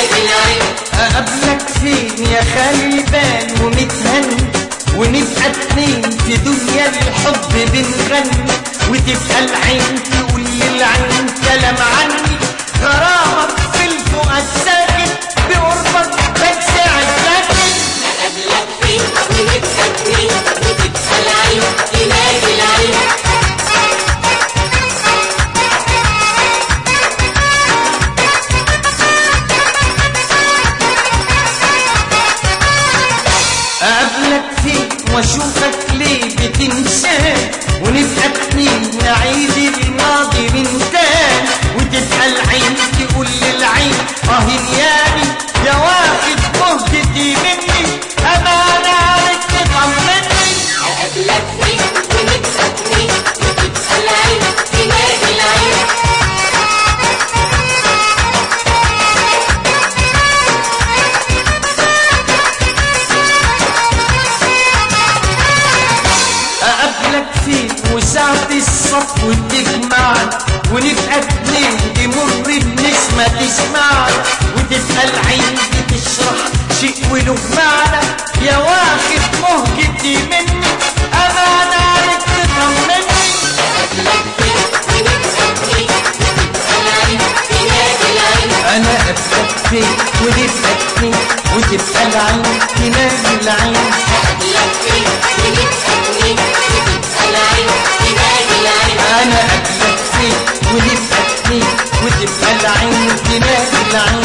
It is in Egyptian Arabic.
نادي العين اقابلك فين يا خالي بال ومتهني ونبقى اتنين في دنيا الحب بنغني وتبقى العين تقول للعين كلام عني غرامك في الفؤاد ساكت بقربك بنساعد لكن أقابلك فين ونبقى اتنين وتبقى العين تنادي العين اقابلك فين واشوفك ليه بتنساه ونبقى اتنين نعيد الماضي من تاني وتبقى العين تقول للعين اه ياني يا واخد مهجتي مني امانة عليك تطمني أقابلك فين ونبقى اتنين وتبقى العين تنادي العين اقابلك فين وساعة الصف وتجمعنا ونبقى اتنين تمر بنسمة تسمعنا وتبقى العين بتشرح شيء وله معنى يا واخد مهجتي مني امانة عليك تطمني أقابلك فين ونبقى اتنين وتبقى العين تنادي العين انا قابلك فين ونبقى اتنين وتبقى العين تنادي العين أقابلك فين ونبقى اتنين وتبقى العين تنادي العين انا قابلك فين ونبقى اتنين وتبقى العين تنادي العين